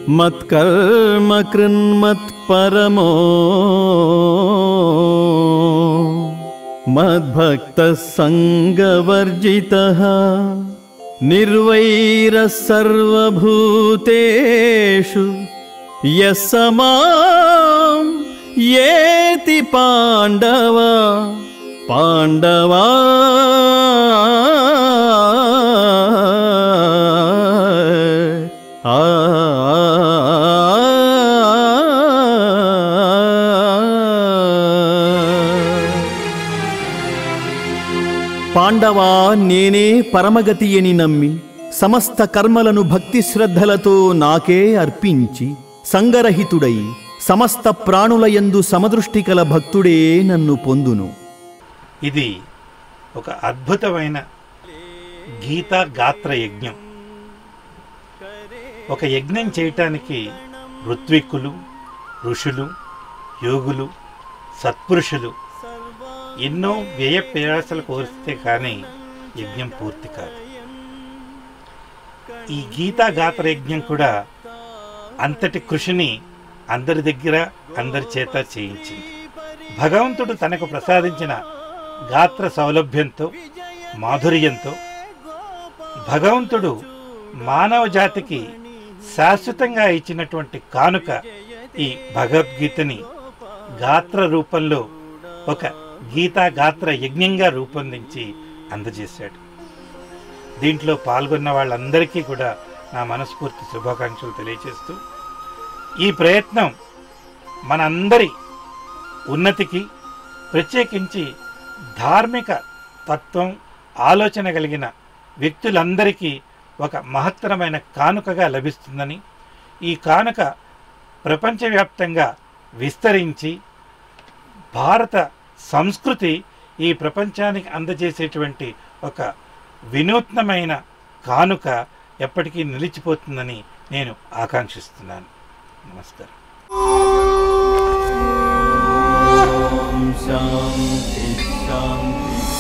మత్కర్మ కృన్మత్పరమో మద్భక్త సంగవర్జిత నిర్వైర సర్వభూతేషు యస్సమాం ఏతి పాండవ పాండవా ఆ పాండవా నేనే పరమగతి అని నమ్మి సమస్త కర్మలను భక్తి శ్రద్ధలతో నాకే అర్పించి సంగరహితుడై సమస్త ప్రాణులయందు సమదృష్టి కల భక్తుడే నన్ను పొందును ఇది ఒక అద్భుతమైన గీతా గాత్ర యజ్ఞం ఒక యజ్ఞం చేయటానికి ఋత్విక్కులు ఋషులు యోగులు సత్పురుషులు ఎన్నో వ్యయ ప్రయాసలు కోరిస్తే కానీ యజ్ఞం పూర్తి కాదు ఈ గీతా గాత్ర యజ్ఞం కూడా అంతటి కృషిని అందరి దగ్గర అందరి చేత చేయించింది భగవంతుడు తనకు ప్రసాదించిన గాత్ర సౌలభ్యంతో మాధుర్యంతో భగవంతుడు మానవ జాతికి శాశ్వతంగా ఇచ్చినటువంటి కానుక ఈ భగవద్గీతని గాత్ర రూపంలో ఒక గీతా గాత్ర యజ్ఞంగా రూపొందించి అందజేశాడు దీంట్లో పాల్గొన్న వాళ్ళందరికీ కూడా నా మనస్ఫూర్తి శుభాకాంక్షలు తెలియజేస్తూ ఈ ప్రయత్నం మనందరి ఉన్నతికి ప్రత్యేకించి ధార్మిక తత్వం ఆలోచన కలిగిన వ్యక్తులందరికీ ఒక మహత్తరమైన కానుకగా లభిస్తుందని ఈ కానుక ప్రపంచవ్యాప్తంగా విస్తరించి భారత సంస్కృతి ఈ ప్రపంచానికి అందజేసేటువంటి ఒక వినూత్నమైన కానుక ఎప్పటికీ నిలిచిపోతుందని నేను ఆకాంక్షిస్తున్నాను నమస్కారం శాంతి శాంతి